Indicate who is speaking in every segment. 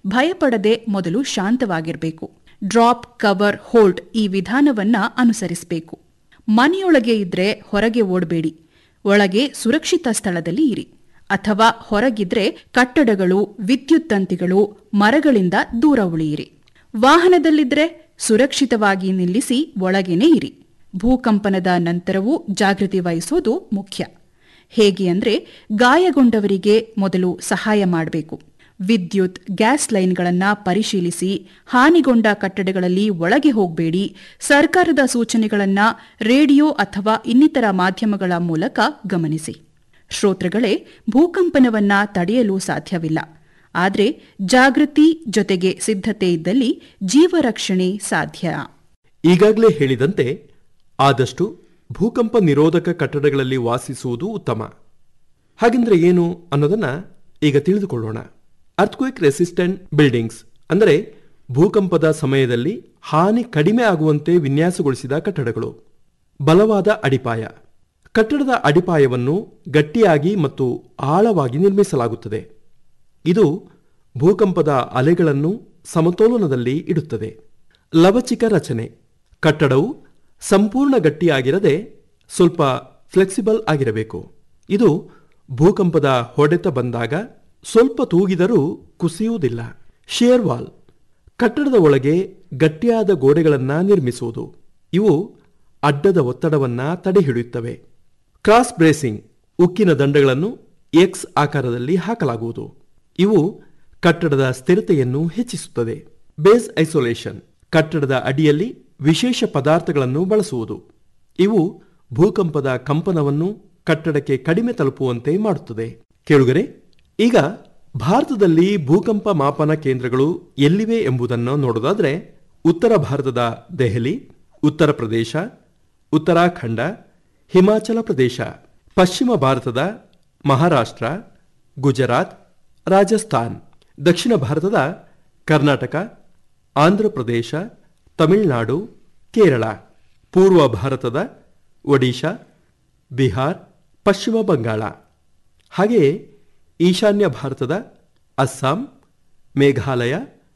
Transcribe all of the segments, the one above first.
Speaker 1: ಭಯಪಡದೆ ಮೊದಲು ಶಾಂತವಾಗಿರಬೇಕು drop cover hold ಈ ವಿಧಾನವನ್ನ ಅನುಸರಿಸಬೇಕು ಮನೆಯೊಳಗೆ ಇದ್ರೆ ಹೊರಗೆ ಓಡಬೇಡಿ ಒಳಗೆ ಸುರಕ್ಷಿತ ಸ್ಥಳದಲ್ಲಿ ಇರಿ ಅಥವಾ ಹೊರಗಿದ್ರೆ ಕಟ್ಟಡಗಳು ವಿದ್ಯುತ್ ತಂತಿಗಳು ಮರಗಳಿಂದ ದೂರ ಉಳಿಯಿರಿ ವಾಹನದಲ್ಲಿದ್ರೆ ಸುರಕ್ಷಿತವಾಗಿ ನಿಲ್ಲಿಸಿ ಒಳಗೇನೆ ಇರಿ ಭೂಕಂಪನದ ನಂತರವೂ ಜಾಗೃತಿ ವಹಿಸೋದು ಮುಖ್ಯ ಹೇಗೆ ಅಂದ್ರೆ ಗಾಯಗೊಂಡವರಿಗೆ ಮೊದಲು ಸಹಾಯ ಮಾಡಬೇಕು ವಿದ್ಯುತ್ ಗ್ಯಾಸ್ ಲೈನ್ಗಳನ್ನ ಪರಿಶೀಲಿಸಿ ಹಾನಿಗೊಂಡ ಕಟ್ಟಡಗಳಲ್ಲಿ ಒಳಗೆ ಹೋಗಬೇಡಿ ಸರ್ಕಾರದ ಸೂಚನೆಗಳನ್ನ ರೇಡಿಯೋ ಅಥವಾ ಇನ್ನಿತರ ಮಾಧ್ಯಮಗಳ ಮೂಲಕ ಗಮನಿಸಿ ಶ್ರೋತೃಗಳೇ ಭೂಕಂಪನವನ್ನ ತಡೆಯಲು ಸಾಧ್ಯವಿಲ್ಲ ಆದರೆ ಜಾಗೃತಿ ಜೊತೆಗೆ ಸಿದ್ಧತೆ ಇದ್ದಲ್ಲಿ ಜೀವರಕ್ಷಣೆ ಸಾಧ್ಯ
Speaker 2: ಈಗಾಗಲೇ ಹೇಳಿದಂತೆ ಆದಷ್ಟು ಭೂಕಂಪ ನಿರೋಧಕ ಕಟ್ಟಡಗಳಲ್ಲಿ ವಾಸಿಸುವುದು ಉತ್ತಮ ಹಾಗೆಂದ್ರೆ ಏನು ಅನ್ನೋದನ್ನ ಈಗ ತಿಳಿದುಕೊಳ್ಳೋಣ ಅರ್ಥಕ್ವೇಕ್ ರೆಸಿಸ್ಟೆಂಟ್ ಬಿಲ್ಡಿಂಗ್ಸ್ ಅಂದರೆ ಭೂಕಂಪದ ಸಮಯದಲ್ಲಿ ಹಾನಿ ಕಡಿಮೆ ಆಗುವಂತೆ ವಿನ್ಯಾಸಗೊಳಿಸಿದ ಕಟ್ಟಡಗಳು ಬಲವಾದ ಅಡಿಪಾಯ ಕಟ್ಟಡದ ಅಡಿಪಾಯವನ್ನು ಗಟ್ಟಿಯಾಗಿ ಮತ್ತು ಆಳವಾಗಿ ನಿರ್ಮಿಸಲಾಗುತ್ತದೆ ಇದು ಭೂಕಂಪದ ಅಲೆಗಳನ್ನು ಸಮತೋಲನದಲ್ಲಿ ಇಡುತ್ತದೆ ಲವಚಿಕ ರಚನೆ ಕಟ್ಟಡವು ಸಂಪೂರ್ಣ ಗಟ್ಟಿಯಾಗಿರದೆ ಸ್ವಲ್ಪ ಫ್ಲೆಕ್ಸಿಬಲ್ ಆಗಿರಬೇಕು ಇದು ಭೂಕಂಪದ ಹೊಡೆತ ಬಂದಾಗ ಸ್ವಲ್ಪ ತೂಗಿದರೂ ಕುಸಿಯುವುದಿಲ್ಲ ಶಿಯರ್ ವಾಲ್ ಕಟ್ಟಡದ ಒಳಗೆ ಗಟ್ಟಿಯಾದ ಗೋಡೆಗಳನ್ನು ನಿರ್ಮಿಸುವುದು ಇವು ಅಡ್ಡದ ಒತ್ತಡವನ್ನ ತಡೆಹಿಡಿಯುತ್ತವೆ ಕ್ರಾಸ್ ಬ್ರೇಸಿಂಗ್ ಉಕ್ಕಿನ ದಂಡಗಳನ್ನು ಎಕ್ಸ್ ಆಕಾರದಲ್ಲಿ ಹಾಕಲಾಗುವುದು ಇವು ಕಟ್ಟಡದ ಸ್ಥಿರತೆಯನ್ನು ಹೆಚ್ಚಿಸುತ್ತದೆ ಬೇಸ್ ಐಸೋಲೇಷನ್ ಕಟ್ಟಡದ ಅಡಿಯಲ್ಲಿ ವಿಶೇಷ ಪದಾರ್ಥಗಳನ್ನು ಬಳಸುವುದು ಇವು ಭೂಕಂಪದ ಕಂಪನವನ್ನು ಕಟ್ಟಡಕ್ಕೆ ಕಡಿಮೆ ತಲುಪುವಂತೆ ಮಾಡುತ್ತದೆ ಕೇಳುಗರೆ ಈಗ ಭಾರತದಲ್ಲಿ ಭೂಕಂಪ ಮಾಪನ ಕೇಂದ್ರಗಳು ಎಲ್ಲಿವೆ ಎಂಬುದನ್ನು ನೋಡೋದಾದ್ರೆ ಉತ್ತರ ಭಾರತದ ದೆಹಲಿ ಉತ್ತರ ಪ್ರದೇಶ ಉತ್ತರಾಖಂಡ ಹಿಮಾಚಲ ಪ್ರದೇಶ ಪಶ್ಚಿಮ ಭಾರತದ ಮಹಾರಾಷ್ಟ್ರ ಗುಜರಾತ್ ರಾಜಸ್ಥಾನ್ ದಕ್ಷಿಣ ಭಾರತದ ಕರ್ನಾಟಕ ಆಂಧ್ರಪ್ರದೇಶ ತಮಿಳುನಾಡು ಕೇರಳ ಪೂರ್ವ ಭಾರತದ ಒಡಿಶಾ ಬಿಹಾರ್ ಪಶ್ಚಿಮ ಬಂಗಾಳ ಹಾಗೆಯೇ ಈಶಾನ್ಯ ಭಾರತದ ಅಸ್ಸಾಂ ಮೇಘಾಲಯ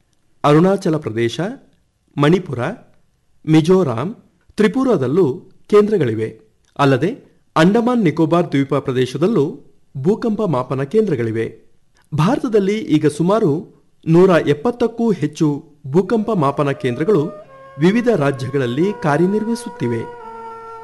Speaker 2: ಅರುಣಾಚಲ ಪ್ರದೇಶ ಮಣಿಪುರ ಮಿಜೋರಾಂ ತ್ರಿಪುರಾದಲ್ಲೂ ಕೇಂದ್ರಗಳಿವೆ ಅಲ್ಲದೆ ಅಂಡಮಾನ್ ನಿಕೋಬಾರ್ ದ್ವೀಪ ಪ್ರದೇಶದಲ್ಲೂ ಭೂಕಂಪ ಮಾಪನ ಕೇಂದ್ರಗಳಿವೆ ಭಾರತದಲ್ಲಿ ಈಗ ಸುಮಾರು ನೂರ ಎಪ್ಪತ್ತಕ್ಕೂ ಹೆಚ್ಚು ಭೂಕಂಪ ಮಾಪನ ಕೇಂದ್ರಗಳು ವಿವಿಧ ರಾಜ್ಯಗಳಲ್ಲಿ ಕಾರ್ಯನಿರ್ವಹಿಸುತ್ತಿವೆ